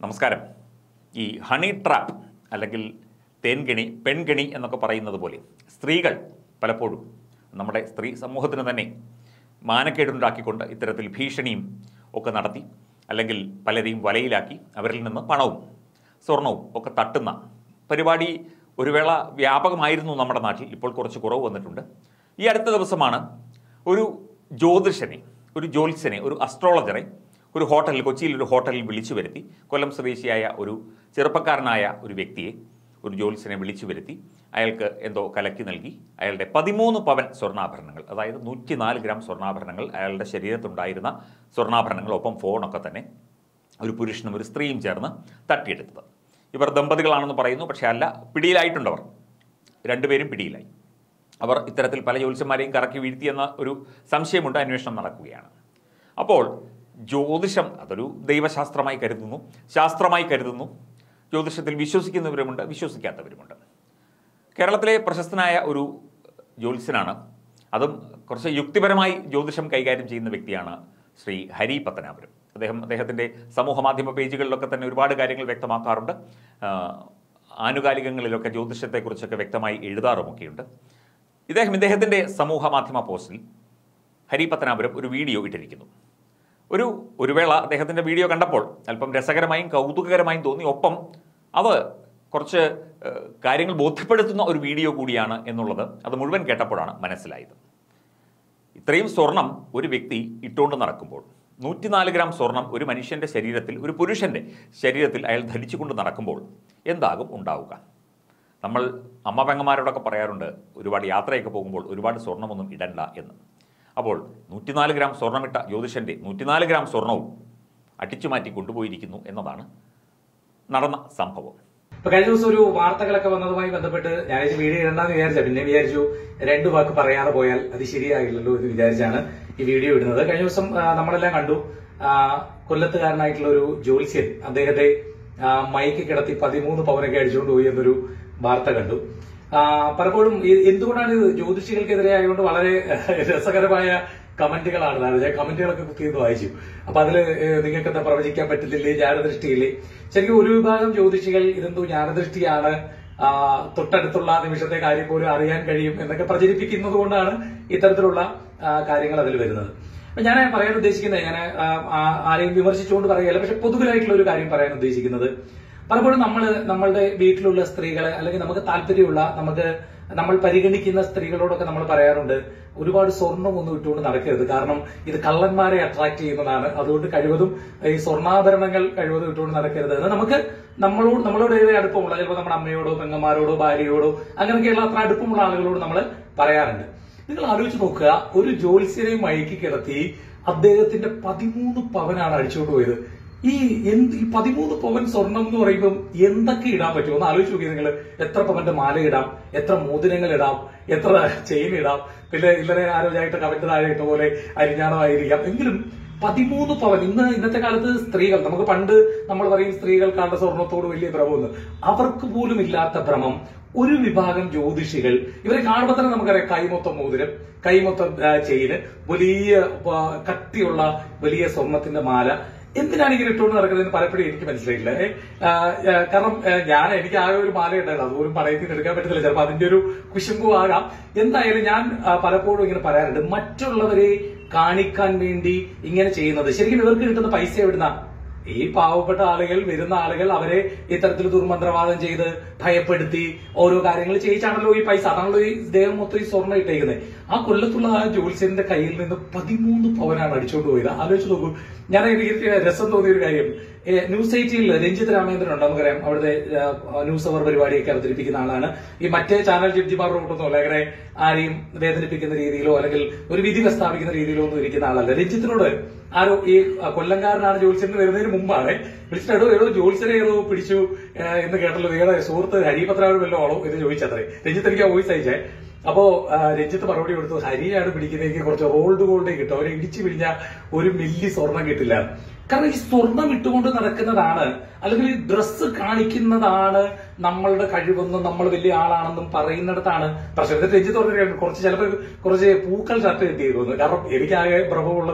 നമസ്കാരം ഈ honey trap അല്ലെങ്കിൽ തേൻകെണി പെൺകെണി എന്നൊക്കെ പറയുന്നത് പോലെ സ്ത്രീകൾ പലപ്പോഴും നമ്മുടെ സ്ത്രീ സമൂഹത്തിന് തന്നെ മാനക്കേടുണ്ടാക്കിക്കൊണ്ട് ഇത്തരത്തിൽ ഭീഷണിയും ഒക്കെ നടത്തി അല്ലെങ്കിൽ പലരെയും വലയിലാക്കി അവരിൽ നിന്ന് പണവും സ്വർണവും ഒക്കെ തട്ടുന്ന പരിപാടി ഒരു വേള വ്യാപകമായിരുന്നു നമ്മുടെ നാട്ടിൽ ഇപ്പോൾ കുറച്ച് കുറവ് വന്നിട്ടുണ്ട് ഈ അടുത്ത ദിവസമാണ് ഒരു ജ്യോതിഷനെ ഒരു ജ്യോത്സ്യനെ ഒരു അസ്ട്രോളജറെ ഒരു ഹോട്ടലിൽ കൊച്ചിയിൽ ഒരു ഹോട്ടലിൽ വിളിച്ചു വരുത്തി കൊല്ലം സ്വദേശിയായ ഒരു ചെറുപ്പക്കാരനായ ഒരു വ്യക്തിയെ ഒരു ജ്യോത്സ്യനെ വിളിച്ചു വരുത്തി അയാൾക്ക് എന്തോ കലക്കി നൽകി അയാളുടെ പതിമൂന്ന് പവൻ സ്വർണ്ണാഭരണങ്ങൾ അതായത് നൂറ്റിനാല് ഗ്രാം സ്വർണ്ണാഭരണങ്ങൾ അയാളുടെ ശരീരത്തുണ്ടായിരുന്ന സ്വർണ്ണാഭരണങ്ങൾ ഒപ്പം ഫോണൊക്കെ തന്നെ ഒരു പുരുഷനും ഒരു സ്ത്രീയും ചേർന്ന് തട്ടിയെടുത്തത് ഇവർ ദമ്പതികളാണെന്ന് പറയുന്നു പക്ഷേ അല്ല പിടിയിലായിട്ടുണ്ടവർ രണ്ടുപേരും പിടിയിലായി അവർ ഇത്തരത്തിൽ പല ജ്യോത്സ്യന്മാരെയും കറക്കി വീഴ്ത്തിയെന്ന ഒരു സംശയമുണ്ട് അന്വേഷണം നടക്കുകയാണ് അപ്പോൾ ജ്യോതിഷം അതൊരു ദൈവശാസ്ത്രമായി കരുതുന്നു ശാസ്ത്രമായി കരുതുന്നു ജ്യോതിഷത്തിൽ വിശ്വസിക്കുന്നവരുമുണ്ട് വിശ്വസിക്കാത്തവരുമുണ്ട് കേരളത്തിലെ പ്രശസ്തനായ ഒരു ജ്യോത്സ്യനാണ് അതും കുറച്ച് യുക്തിപരമായി ജ്യോതിഷം കൈകാര്യം ചെയ്യുന്ന വ്യക്തിയാണ് ശ്രീ ഹരി പത്തനാപുരം അദ്ദേഹം അദ്ദേഹത്തിൻ്റെ സമൂഹ മാധ്യമ പേജുകളിലൊക്കെ തന്നെ ഒരുപാട് കാര്യങ്ങൾ വ്യക്തമാക്കാറുണ്ട് ആ, ആനുകാലികങ്ങളിലൊക്കെ ജ്യോതിഷത്തെക്കുറിച്ചൊക്കെ വ്യക്തമായി എഴുതാറുമൊക്കെയുണ്ട് ഇദ്ദേഹം ഇദ്ദേഹത്തിൻ്റെ സമൂഹ മാധ്യമ പോസ്റ്റിൽ ഹരി പത്തനാപുരം ഒരു വീഡിയോ ഇട്ടിരിക്കുന്നു ഒരു ഒരു വേള അദ്ദേഹത്തിൻ്റെ വീഡിയോ കണ്ടപ്പോൾ അല്പം രസകരമായും കൗതുകകരമായും തോന്നി ഒപ്പം അത് കുറച്ച് ഏഹ്, കാര്യങ്ങൾ ബോധ്യപ്പെടുത്തുന്ന ഒരു വീഡിയോ കൂടിയാണ് എന്നുള്ളത് അത് മുഴുവൻ കേട്ടപ്പോഴാണ് മനസ്സിലായത് ഇത്രയും സ്വർണം ഒരു വ്യക്തി ഇട്ടുകൊണ്ട് നടക്കുമ്പോൾ നൂറ്റിനാല് ഗ്രാം സ്വർണം ഒരു മനുഷ്യൻ്റെ ശരീരത്തിൽ ഒരു പുരുഷൻ്റെ ശരീരത്തിൽ അയാൾ ധരിച്ചുകൊണ്ട് നടക്കുമ്പോൾ എന്താകും ഉണ്ടാവുക നമ്മൾ അമ്മ പെങ്ങന്മാരോടൊക്കെ പറയാറുണ്ട് ഒരുപാട് യാത്രയൊക്കെ പോകുമ്പോൾ ഒരുപാട് സ്വർണ്ണമൊന്നും ഇടണ്ട എന്ന് അപ്പോൾ നൂറ്റിനാല് ഗ്രാം സ്വർണ്ണമിട്ട ജ്യോതിഷൻ്റെ നൂറ്റിനാല് ഗ്രാം സ്വർണവും അടിച്ചു മാറ്റി കൊണ്ടുപോയിരിക്കുന്നു എന്നതാണ് നടന്ന സംഭവം ഇപ്പൊ കഴിഞ്ഞ ദിവസം ഒരു വാർത്തകളൊക്കെ വന്നതുമായി ബന്ധപ്പെട്ട് ഞാൻ ഇത് വീഡിയോ ഇടണ്ടെന്ന് വിചാരിച്ച പിന്നെ വിചാരിച്ചു രണ്ടു വാക്ക് പറയാതെ പോയാൽ അത് ശരിയാകില്ലല്ലോ എന്ന് വിചാരിച്ചാണ് ഈ വീഡിയോ ഇടുന്നത് കഴിഞ്ഞ ദിവസം ആ, നമ്മളെല്ലാം കണ്ടു ആ, കൊല്ലത്തുകാരനായിട്ടുള്ള ഒരു ജ്യോത്സ്യൻ അദ്ദേഹത്തെ ആ, മൈക്ക് കിടത്തി പതിമൂന്ന് പവനൊക്കെ അടിച്ചുകൊണ്ട് പോയി എന്നൊരു വാർത്ത കണ്ടു ആ, പലപ്പോഴും ഈ- എന്തുകൊണ്ടാണ് ഇത് ജ്യോതിഷികൾക്കെതിരെ ആയതുകൊണ്ട് വളരെ രസകരമായ കമന്റുകളാണ് ധാരാളം ഞാൻ കമന്റുകളൊക്കെ കുത്തിയത് വായിച്ചു അപ്പൊ അതില് നിങ്ങൾക്ക് എന്താ പ്രവചിക്കാൻ പറ്റുന്നില്ലേ ജ്ഞാനദൃഷ്ടിയില്ലേ ശരിക്കും ഒരു വിഭാഗം ജ്യോതിഷികൾ ഇതെന്തോ ജ്ഞാനദൃഷ്ടിയാണ് ആ, തൊട്ടടുത്തുള്ള നിമിഷത്തെ കാര്യം പോലും അറിയാൻ കഴിയും എന്നൊക്കെ പ്രചരിപ്പിക്കുന്നത് കൊണ്ടാണ് ഇത്തരത്തിലുള്ള ആ, കാര്യങ്ങൾ അതിൽ വരുന്നത് അപ്പൊ ഞാൻ പറയാൻ ഉദ്ദേശിക്കുന്നത് ഞാൻ ആ, ആ- ആരെയും വിമർശിച്ചുകൊണ്ട് പറയുകയല്ല പക്ഷെ പൊതുവിലായിട്ടുള്ള ഒരു കാര്യം പറയാൻ ഉദ്ദേശിക്കുന്നത് പലപ്പോഴും നമ്മൾ നമ്മളുടെ വീട്ടിലുള്ള സ്ത്രീകളെ അല്ലെങ്കിൽ നമുക്ക് താല്പര്യമുള്ള നമുക്ക് നമ്മൾ പരിഗണിക്കുന്ന സ്ത്രീകളോടൊക്കെ നമ്മൾ പറയാറുണ്ട് ഒരുപാട് സ്വർണം ഒന്നും ഇട്ടുകൊണ്ട് നടക്കരുത് കാരണം ഇത് കള്ളന്മാരെ അട്രാക്ട് ചെയ്യുന്നതാണ് അതുകൊണ്ട് കഴിവതും ഈ സ്വർണ്ണാഭരണങ്ങൾ കഴിവതും ഇട്ടുകൊണ്ട് നടക്കരുത് എന്ന് നമുക്ക് നമ്മളോട് നമ്മളോട് ഏറെ അടുപ്പമുള്ള ചിലപ്പോൾ നമ്മുടെ അമ്മയോടോ പെങ്ങന്മാരോടോ ഭാര്യയോടോ അങ്ങനെയൊക്കെയുള്ള അത്ര അടുപ്പമുള്ള ആളുകളോട് നമ്മൾ പറയാറുണ്ട് നിങ്ങൾ ആലോചിച്ച് നോക്കുക ഒരു ജ്യോത്സ്യനെ മയക്കി കിടത്തി അദ്ദേഹത്തിന്റെ പതിമൂന്ന് പവനാണ് അടിച്ചുകൊണ്ട് പോയത് ഈ എന്ത് ഈ പതിമൂന്ന് പവൻ സ്വർണം എന്ന് പറയുമ്പോൾ എന്തൊക്കെ ഇടാൻ പറ്റും ഒന്ന് ആലോചിച്ച് നോക്കി നിങ്ങൾ എത്ര പവന്റെ മാല ഇടാം എത്ര മോതിരങ്ങൾ ഇടാം എത്ര ചെയിൻ ഇടാം പിന്നെ ഇന്നലെ ആരോഗ്യമായിട്ട് കമന്റ് താഴെ ഇട്ട പോലെ അരിഞ്ഞാണമായിരിക്കാം എങ്കിലും പതിമൂന്ന് പവൻ ഇന്ന് ഇന്നത്തെ കാലത്ത് സ്ത്രീകൾ നമുക്ക് പണ്ട് നമ്മൾ പറയും സ്ത്രീകൾക്കാണ് സ്വർണത്തോട് വലിയ ഭ്രമമെന്ന് അവർക്ക് പോലും ഇല്ലാത്ത ഭ്രമം ഒരു വിഭാഗം ജ്യോതിഷികൾ ഇവരെ കാണുമ്പോൾ തന്നെ നമുക്കറിയാം കൈമൊത്തം മോതിരം കൈമൊത്തം ആ, ചെയിന് വലിയ ആ, കട്ടിയുള്ള വലിയ സ്വർണത്തിന്റെ മാല എന്തിനാണ് ഇങ്ങനെ ഇട്ടുകൊണ്ട് നടക്കുന്നതെന്ന് പലപ്പോഴും എനിക്ക് മനസ്സിലായില്ല ഏ, ആ, ആ, കാരണം ആ, ഞാൻ എനിക്ക് ആകെ ഒരു മാല ഉണ്ടായിരുന്നു അതുപോലും പണയത്തിൽ നിന്ന് എടുക്കാൻ പറ്റത്തില്ല ചിലപ്പോൾ അതിന്റെ ഒരു കുശുമ്പും ആകാം എന്തായാലും ഞാൻ ആ, പലപ്പോഴും ഇങ്ങനെ പറയാറുണ്ട് മറ്റുള്ളവരെ കാണിക്കാൻ വേണ്ടി ഇങ്ങനെ ചെയ്യുന്നത് ശരിക്കും ഇവർക്ക് കിട്ടുന്ന പൈസ എവിടുന്ന ഈ പാവപ്പെട്ട ആളുകൾ വരുന്ന ആളുകൾ അവരെ ഇത്തരത്തിൽ ദുർമന്ത്രവാദം ചെയ്ത് ഭയപ്പെടുത്തി ഓരോ കാര്യങ്ങൾ ചെയ്യിച്ചാണല്ലോ ഈ പൈസ അതാണല്ലോ ഈ ദേഹം മൊത്തം ഈ സ്വർണ്ണം ഇട്ടേക്കുന്നത് ആ കൊല്ലത്തുള്ള ആ ജ്യോത്സ്യന്റെ കയ്യിൽ നിന്ന് പതിമൂന്ന് പവനാണ് അടിച്ചുകൊണ്ട് പോയത് ആലോചിച്ച് നോക്കൂ ഞാൻ എനിക്ക് രസം തോന്നിയ ഒരു കാര്യം ഏ, ന്യൂസ് എയ്റ്റീനിൽ രഞ്ജിത്ത് രാമേന്ദ്രൻ ഉണ്ട് നമുക്കറിയാം അവിടുത്തെ ആ, ന്യൂസ് അവർ പരിപാടിയൊക്കെ അവതരിപ്പിക്കുന്ന ആളാണ് ഈ മറ്റേ ചാനൽ ജഡ്ജിമാരുടെ കൂട്ടൊന്നും അല്ല അങ്ങനെ ആരെയും വേദനിപ്പിക്കുന്ന രീതിയിലോ അല്ലെങ്കിൽ ഒരു വിധി പ്രസ്താവിക്കുന്ന രീതിയിലോ ഒന്നും ഇരിക്കുന്ന ആളല്ല രഞ്ജിത്തിനോട് ആരോ ഈ ആ, കൊല്ലംകാരനാണ് ജോത്സ്യന് വരുന്നതിന് മുമ്പാണ് വിളിച്ചിട്ട് ഏതോ ഏതോ ജോത്സ്യനെ ഏതോ പിടിച്ചു ഏ, എന്ന് കേട്ടല്ലോ നിങ്ങളുടെ സുഹൃത്ത് ഹരിപത്രാവ് വല്ലോ ആളോ എന്ന് ചോദിച്ചത്രേ രഞ്ജിത്ത് എനിക്ക് ആ വോയിസ് അയച്ചേ അപ്പോ ആ, രഞ്ജിത്ത് മറുപടി കൊടുത്തു ഹരിയാണ് പിടിക്കുന്നതെങ്കിൽ കുറച്ച് റോൾഡ് ഗോൾഡേ കിട്ടും അവരെ ഇടിച്ചു പിഴിഞ്ഞ ഒരു മില്ലി സ്വർണം കിട്ടില്ല കാരണം ഈ സ്വർണം ഇട്ടുകൊണ്ട് നടക്കുന്നതാണ് അല്ലെങ്കിൽ ഈ ഡ്രസ്സ് കാണിക്കുന്നതാണ് നമ്മളുടെ കഴിവെന്നും നമ്മൾ വലിയ ആളാണെന്നും പറയുന്നിടത്താണ് പ്രശ്നം എന്നിട്ട് രഞ്ജിത്ത് പറഞ്ഞ കുറച്ച് ചിലപ്പോൾ കുറച്ച് പൂക്കൾ ഷർട്ട് കിട്ടിയിരുന്നു കാരണം എനിക്കാകെ ഭ്രമമുള്ളത്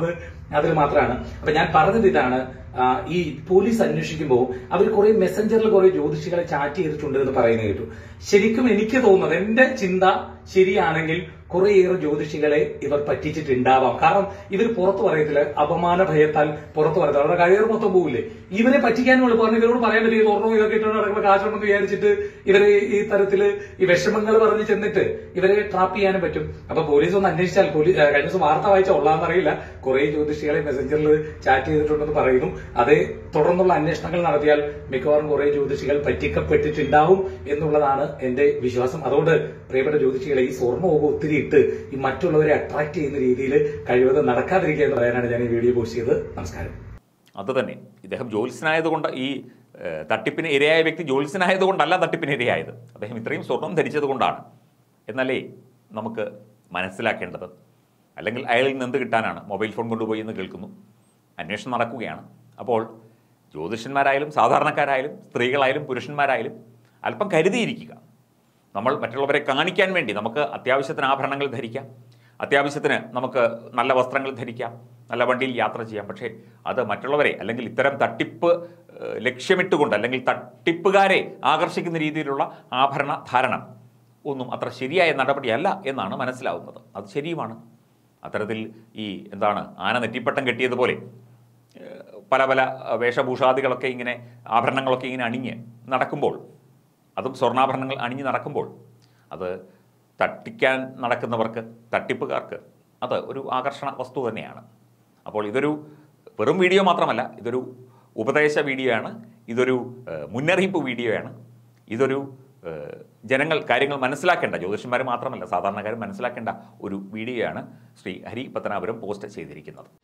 അതിൽ മാത്രമാണ് അപ്പൊ ഞാൻ പറഞ്ഞത് ഇതാണ് ആ, ഈ പോലീസ് അന്വേഷിക്കുമ്പോൾ അവർ കുറെ മെസ്സഞ്ചറിൽ കുറെ ജ്യോതിഷികളെ ചാറ്റ് ചെയ്തിട്ടുണ്ട് എന്ന് പറയുന്നത് കേട്ടു ശരിക്കും എനിക്ക് തോന്നുന്നത് എന്റെ ചിന്ത ശരിയാണെങ്കിൽ കുറേയേറെ ജ്യോതിഷികളെ ഇവർ പറ്റിച്ചിട്ടുണ്ടാവാം കാരണം ഇവർ പുറത്തു പറയത്തില്ല അപമാന ഭയത്താൽ പുറത്തു പറയത്തില്ല അവരുടെ കഴിയർ മൊത്തം പോകില്ലേ ഇവരെ പറ്റിക്കാനും എളുപ്പമാണ് ഇവരോട് പറയാൻ പറ്റിയ സ്വർണ്ണവും ഇതൊക്കെ ഇട്ടുകൊണ്ട് നടക്കുന്ന കാശുണ്ടെന്ന് വിചാരിച്ചിട്ട് ഇവരെ ഈ തരത്തില് ഈ വിഷമങ്ങൾ പറഞ്ഞ് ചെന്നിട്ട് ഇവരെ ട്രാപ്പ് ചെയ്യാനും പറ്റും അപ്പൊ പോലീസ് ഒന്ന് അന്വേഷിച്ചാൽ പോലീസ് കഴിഞ്ഞ ദിവസം വാർത്ത വായിച്ച ഉള്ളാന്ന് അറിയില്ല കുറെ ജ്യോതിഷികളെ മെസ്സഞ്ചറിൽ ചാറ്റ് ചെയ്തിട്ടുണ്ടെന്ന് പറയുന്നു അതേ തുടർന്നുള്ള അന്വേഷണങ്ങൾ നടത്തിയാൽ മിക്കവാറും കുറെ ജ്യോതിഷികൾ പറ്റിക്കപ്പെട്ടിട്ടുണ്ടാവും എന്നുള്ളതാണ് എന്റെ വിശ്വാസം അതുകൊണ്ട് പ്രിയപ്പെട്ട ജ്യോതിഷികളെ ഈ സ്വർണ്ണമൊക്കെ ഒത്തിരി ഇട്ട് ഈ മറ്റുള്ളവരെ അട്രാക്ട് ചെയ്യുന്ന രീതിയിൽ കഴിവത് നടക്കാതിരിക്കുക എന്ന് പറയാനാണ് ഞാൻ ഈ വീഡിയോ പോസ്റ്റ് ചെയ്തത് നമസ്കാരം അത് തന്നെ ഇദ്ദേഹം ജ്യോത്സ്യനായതുകൊണ്ട് ഈ ഏഹ്, തട്ടിപ്പിന് ഇരയായ വ്യക്തി ജ്യോത്സ്യനായതുകൊണ്ടല്ല തട്ടിപ്പിന് ഇരയായത് അദ്ദേഹം ഇത്രയും സ്വർണം ധരിച്ചത് കൊണ്ടാണ് എന്നാലേ നമുക്ക് മനസ്സിലാക്കേണ്ടത് അല്ലെങ്കിൽ അയാളിൽ നിന്ന് എന്ത് കിട്ടാനാണ് മൊബൈൽ ഫോൺ കൊണ്ടുപോയി എന്ന് കേൾക്കുന്നു അന്വേഷണം നടക്കുകയാണ് അപ്പോൾ ജ്യോതിഷന്മാരായാലും സാധാരണക്കാരായാലും സ്ത്രീകളായാലും പുരുഷന്മാരായാലും അല്പം കരുതിയിരിക്കുക നമ്മൾ മറ്റുള്ളവരെ കാണിക്കാൻ വേണ്ടി നമുക്ക് അത്യാവശ്യത്തിന് ആഭരണങ്ങൾ ധരിക്കാം അത്യാവശ്യത്തിന് നമുക്ക് നല്ല വസ്ത്രങ്ങൾ ധരിക്കാം നല്ല വണ്ടിയിൽ യാത്ര ചെയ്യാം പക്ഷേ അത് മറ്റുള്ളവരെ അല്ലെങ്കിൽ ഇത്തരം തട്ടിപ്പ് ഏഹ്, ലക്ഷ്യമിട്ടുകൊണ്ട് അല്ലെങ്കിൽ തട്ടിപ്പുകാരെ ആകർഷിക്കുന്ന രീതിയിലുള്ള ആഭരണ ധാരണം ഒന്നും അത്ര ശരിയായ നടപടിയല്ല എന്നാണ് മനസ്സിലാവുന്നത് അത് ശരിയുമാണ് അത്തരത്തിൽ ഈ എന്താണ് ആന നെറ്റിപ്പട്ടം കെട്ടിയതുപോലെ ഏഹ്, പല പല അഹ്, വേഷഭൂഷാദികളൊക്കെ ഇങ്ങനെ ആഭരണങ്ങളൊക്കെ ഇങ്ങനെ അണിഞ്ഞ് നടക്കുമ്പോൾ അതും സ്വർണ്ണാഭരണങ്ങൾ അണിഞ്ഞ് നടക്കുമ്പോൾ അത് തട്ടിക്കാൻ നടക്കുന്നവർക്ക് തട്ടിപ്പുകാർക്ക് അത് ഒരു ആകർഷണ വസ്തു തന്നെയാണ് അപ്പോൾ ഇതൊരു വെറും വീഡിയോ മാത്രമല്ല ഇതൊരു ഉപദേശ വീഡിയോയാണ് ഇതൊരു ഏഹ്, മുന്നറിയിപ്പ് വീഡിയോയാണ് ഇതൊരു ഏഹ്, ജനങ്ങൾ കാര്യങ്ങൾ മനസ്സിലാക്കേണ്ട ജ്യോതിഷന്മാർ മാത്രമല്ല സാധാരണക്കാർ മനസ്സിലാക്കേണ്ട ഒരു വീഡിയോയാണ് ശ്രീ ഹരി പത്തനാപുരം പോസ്റ്റ് ചെയ്തിരിക്കുന്നത്